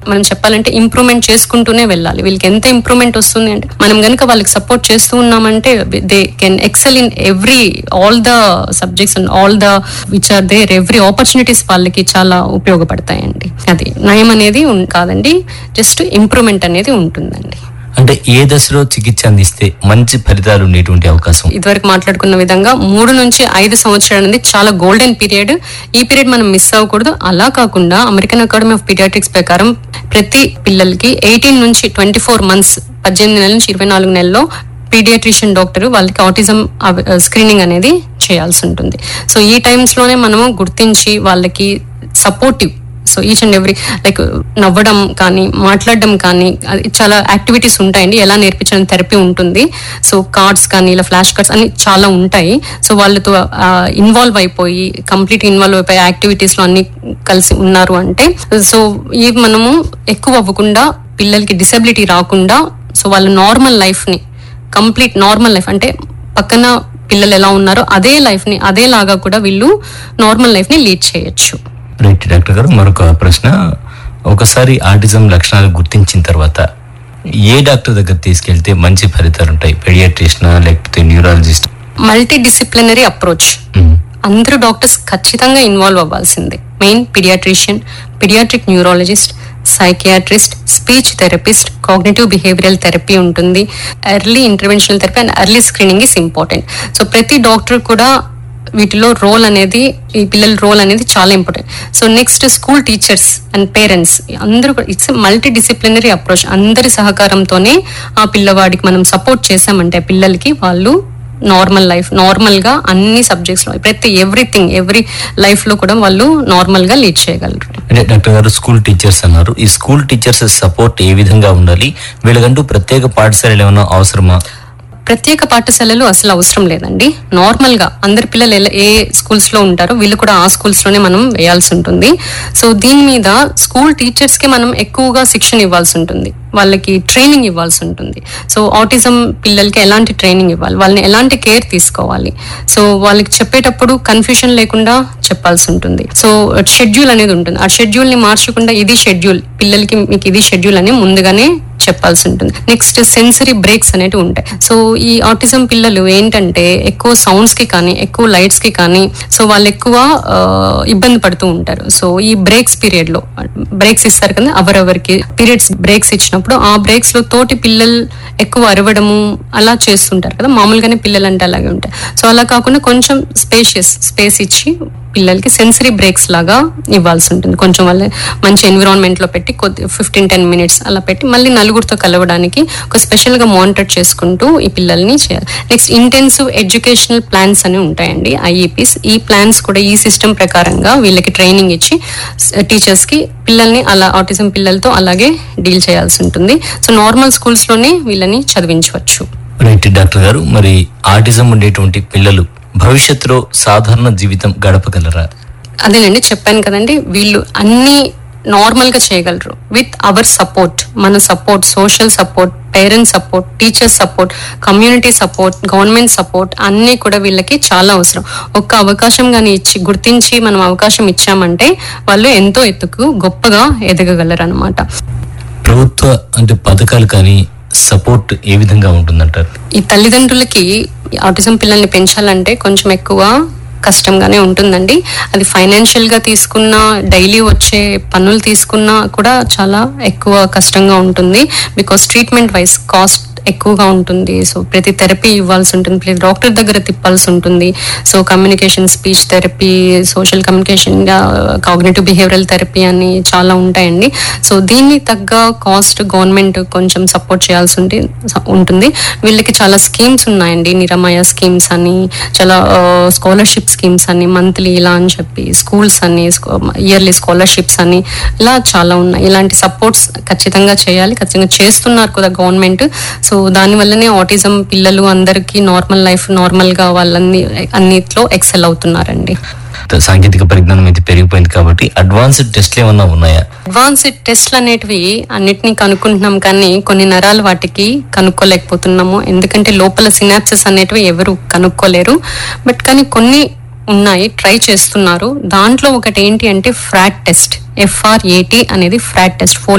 మనం చెప్పాలంటే ఇంప్రూవ్మెంట్ చేసుకుంటూనే వెళ్ళాలి వీళ్ళకి ఎంత ఇంప్రూవ్మెంట్ వస్తుంది అంటే మనం గనుక వాళ్ళకి సపోర్ట్ చేస్తూ ఉన్నామంటే they can excel in every all the subjects and all the which are there every opportunities వాళ్ళకి చాలా ఉపయోగపడతాయండి అది నయం అనేది ఉన్- కాదండి జస్ట్ ఇంప్రూవ్మెంట్ అనేది ఉంటుందండి అంటే ఏ దశలో చికిత్స అందిస్తే మంచి ఫలితాలు ఉండేటువంటి అవకాశం ఇదివరకు మాట్లాడుకున్న విధంగా మూడు నుంచి ఐదు సంవత్సరాలు అనేది చాలా గోల్డెన్ పీరియడ్ ఈ పీరియడ్ మనం మిస్ అవ్వకూడదు అలా కాకుండా అమెరికన్ అకాడమీ ఆఫ్ పీడియాట్రిక్స్ ప్రకారం ప్రతి పిల్లలకి ఎయిటీన్ నుంచి ట్వంటీ ఫోర్ మంత్స్ పద్దెనిమిది నెలల నుంచి ఇరవై నాలుగు నెలల్లో పీడియాట్రిషియన్ డాక్టర్ వాళ్ళకి ఆటిజం స్క్రీనింగ్ అనేది చేయాల్సి ఉంటుంది సో ఈ టైమ్స్ లోనే మనము గుర్తించి వాళ్ళకి supportive so each and every like నవ్వడం కానీ మాట్లాడడం కానీ అది చాలా యాక్టివిటీస్ ఉంటాయండి ఎలా నేర్పించడం థెరపీ ఉంటుంది సో కార్డ్స్ కానీ ఇలా ఫ్లాష్ కార్డ్స్ అన్ని చాలా ఉంటాయి సో వాళ్ళతో ఇన్వాల్వ్ అయిపోయి కంప్లీట్ ఇన్వాల్వ్ అయిపోయి యాక్టివిటీస్ లో అన్ని కలిసి ఉన్నారు అంటే సో ఇవి మనము ఎక్కువ అవ్వకుండా పిల్లలకి డిసెబిలిటీ రాకుండా సో వాళ్ళ నార్మల్ లైఫ్ ని కంప్లీట్ నార్మల్ లైఫ్ అంటే పక్కన పిల్లలు ఎలా ఉన్నారో అదే లైఫ్ ని అదేలాగా కూడా వీళ్ళు నార్మల్ లైఫ్ ని లీడ్ చేయొచ్చు రైట్ డాక్టర్ గారు మరొక ప్రశ్న ఒకసారి ఆటిజం లక్షణాలు గుర్తించిన తర్వాత ఏ డాక్టర్ దగ్గర తీసుకెళ్తే మంచి ఫలితాలు ఉంటాయి పెడియాట్రిషన్ లేకపోతే న్యూరాలజిస్ట్ మల్టీ డిసిప్లినరీ అప్రోచ్ అందరూ డాక్టర్స్ ఖచ్చితంగా ఇన్వాల్వ్ అవ్వాల్సిందే main paediatrician paediatric neurologist psychiatrist speech therapist cognitive behavioural therapy ఉంటుంది early interventional therapy and early screening is important so ప్రతి డాక్టర్ కూడా వీటిలో రోల్ అనేది ఈ పిల్లల రోల్ అనేది చాలా important so next school teachers and parents అందరూ ఇట్స్ మల్టీ డిసిప్లినరీ అప్రోచ్ అందరి సహకారంతోనే ఆ పిల్లవాడికి మనం సపోర్ట్ చేసామంటే ఆ పిల్లలకి వాళ్ళు నార్మల్ లైఫ్ నార్మల్ గా అన్ని సబ్జెక్ట్స్ లో ప్రతి ఎవ్రీథింగ్ ఎవ్రీ లైఫ్ లో కూడా వాళ్ళు నార్మల్ గా లీడ్ చేయగలరు అంటే డాక్టర్ గారు స్కూల్ టీచర్స్ అన్నారు ఈ స్కూల్ టీచర్స్ సపోర్ట్ ఏ విధంగా ఉండాలి వీళ్ళకంటూ ప్రత్యేక పాఠశాలలు ఏమైనా అవసరమా ప్రత్యేక పాఠశాలలు అసలు అవసరం లేదండి నార్మల్ గా అందరి పిల్లలు ఎలా- ఏ స్కూల్స్ లో ఉంటారో వీళ్ళు కూడా ఆ స్కూల్స్ లోనే మనం వేయాల్సి ఉంటుంది సో దీని మీద స్కూల్ టీచర్స్ కి మనం ఎక్కువగా శిక్షణ ఇవ్వాల్సి ఉంటుంది వాళ్ళకి ట్రైనింగ్ ఇవ్వాల్సి ఉంటుంది సో ఆటిజం పిల్లలకి ఎలాంటి ట్రైనింగ్ ఇవ్వాలి వాళ్ళని ఎలాంటి కేర్ తీసుకోవాలి సో వాళ్ళకి చెప్పేటప్పుడు కన్ఫ్యూజన్ లేకుండా చెప్పాల్సి ఉంటుంది సో షెడ్యూల్ అనేది ఉంటుంది ఆ షెడ్యూల్ ని మార్చకుండా ఇది షెడ్యూల్ పిల్లలకి మీకు ఇది షెడ్యూల్ అని ముందుగానే చెప్పాల్సి ఉంటుంది నెక్స్ట్ సెన్సరీ బ్రేక్స్ అనేవి ఉంటాయి సో ఈ ఆటిజం పిల్లలు ఏంటంటే ఎక్కువ సౌండ్స్ కి కానీ ఎక్కువ లైట్స్ కి కానీ సో వాళ్ళు ఎక్కువ ఆ, ఇబ్బంది పడుతూ ఉంటారు సో ఈ బ్రేక్స్ పీరియడ్ లో బ్రేక్స్ ఇస్తారు కదా అవరవరికి పీరియడ్స్ బ్రేక్స్ ఇచ్చినప్పుడు ఆ బ్రేక్స్ లో తోటి పిల్లలు ఎక్కువ అరవడము అలా చేస్తుంటారు కదా మామూలుగానే పిల్లలు అంటే అలాగే ఉంటాయి సో అలా కాకుండా కొంచెం స్పేషియస్ స్పేస్ ఇచ్చి పిల్లలకి సెన్సరీ బ్రేక్స్ లాగా ఇవ్వాల్సి ఉంటుంది కొంచెం వాళ్ళ మంచి ఎన్విరాన్మెంట్ లో పెట్టి కొద్ది ఫిఫ్టీన్ టెన్ మినిట్స్ అలా పెట్టి మళ్ళీ నలుగురితో కలవడానికి ఒక స్పెషల్ గా మానిటర్ చేసుకుంటూ ఈ పిల్లల్ని చేయాలి నెక్స్ట్ ఇంటెన్సివ్ ఎడ్యుకేషనల్ ప్లాన్స్ అని ఉంటాయండి ఐఈపీస్ ఈ ప్లాన్స్ కూడా ఈ సిస్టమ్ ప్రకారంగా వీళ్ళకి ట్రైనింగ్ ఇచ్చి టీచర్స్ కి పిల్లల్ని అలా ఆటిజం పిల్లలతో అలాగే డీల్ చేయాల్సి ఉంటుంది సో నార్మల్ స్కూల్స్ లోనే వీళ్ళని చదివించవచ్చు రైట్ డాక్టర్ గారు మరి ఆటిజం ఉండేటువంటి పిల్లలు భవిష్యత్తులో సాధారణ జీవితం గడపగలరా అదేనండి చెప్పాను కదండి వీళ్ళు అన్ని నార్మల్ గా చేయగలరు విత్ అవర్ సపోర్ట్ మన support social support parents support teachers support community support government support అన్నీ కూడా వీళ్ళకి చాలా అవసరం ఒక్క అవకాశం కానీ ఇచ్చి గుర్తించి మనం అవకాశం ఇచ్చామంటే వాళ్ళు ఎంతో ఎత్తుకు గొప్పగా ఎదగగలరు అనమాట ప్రభుత్వ అంటే పథకాలు కానీ సపోర్ట్ ఏ విధంగా ఉంటుందంటారు ఈ తల్లిదండ్రులకి ఆటిజం పిల్లల్ని పెంచాలంటే కొంచెం ఎక్కువ కష్టంగానే ఉంటుందండి అది ఫైనాన్షియల్ గా తీసుకున్నా డైలీ వచ్చే పన్నులు తీసుకున్నా కూడా చాలా ఎక్కువ కష్టంగా ఉంటుంది బికాస్ ట్రీట్మెంట్ వైజ్ కాస్ట్ ఎక్కువగా ఉంటుంది సో ప్రతి థెరపీ ఇవ్వాల్సి ఉంటుంది ప్రతి డాక్టర్ దగ్గర తిప్పాల్సి ఉంటుంది so communication speech therapy social communication cognitive behavioural therapy అని చాలా ఉంటాయండి సో దీన్ని తగ్గ కాస్ట్ గవర్నమెంట్ కొంచెం సపోర్ట్ చేయాల్సి ఉంటే ఉంటుంది వీళ్ళకి చాలా స్కీమ్స్ ఉన్నాయండి నిరమయ స్కీమ్స్ అని చాలా స్కాలర్షిప్ స్కీమ్స్ అని మంత్లీ ఇలా అని చెప్పి స్కూల్స్ అని ఇయర్లీ స్కాలర్షిప్స్ అని ఇలా చాలా ఉన్నాయి ఇలాంటి సపోర్ట్స్ ఖచ్చితంగా చేయాలి ఖచ్చితంగా చేస్తున్నారు కూడా గవర్నమెంట్ సో దాని వల్లనే ఆటిజం పిల్లలు అందరికీ నార్మల్ లైఫ్ నార్మల్ గా వాళ్ళన్ని అన్నిట్లో ఎక్సెల్ అవుతున్నారండి సాంకేతిక పరిజ్ఞానం అయితే పెరిగిపోయింది కాబట్టి అడ్వాన్స్డ్ టెస్ట్లు ఏమన్నా ఉన్నాయా అడ్వాన్స్డ్ టెస్ట్లు అనేటివి అన్నిటినీ కనుక్కుంటున్నాం కానీ కొన్ని నరాలు వాటికి కనుక్కోలేకపోతున్నాము ఎందుకంటే లోపల సినాప్సెస్ అనేటివి ఎవరు కనుక్కోలేరు బట్ కానీ కొన్ని ఉన్నాయి ట్రై చేస్తున్నారు దాంట్లో ఒకటి ఏంటి అంటే ఫ్రాట్ టెస్ట్ ఎఫ్ఆర్ఏటి అనేది ఫ్రాట్ టెస్ట్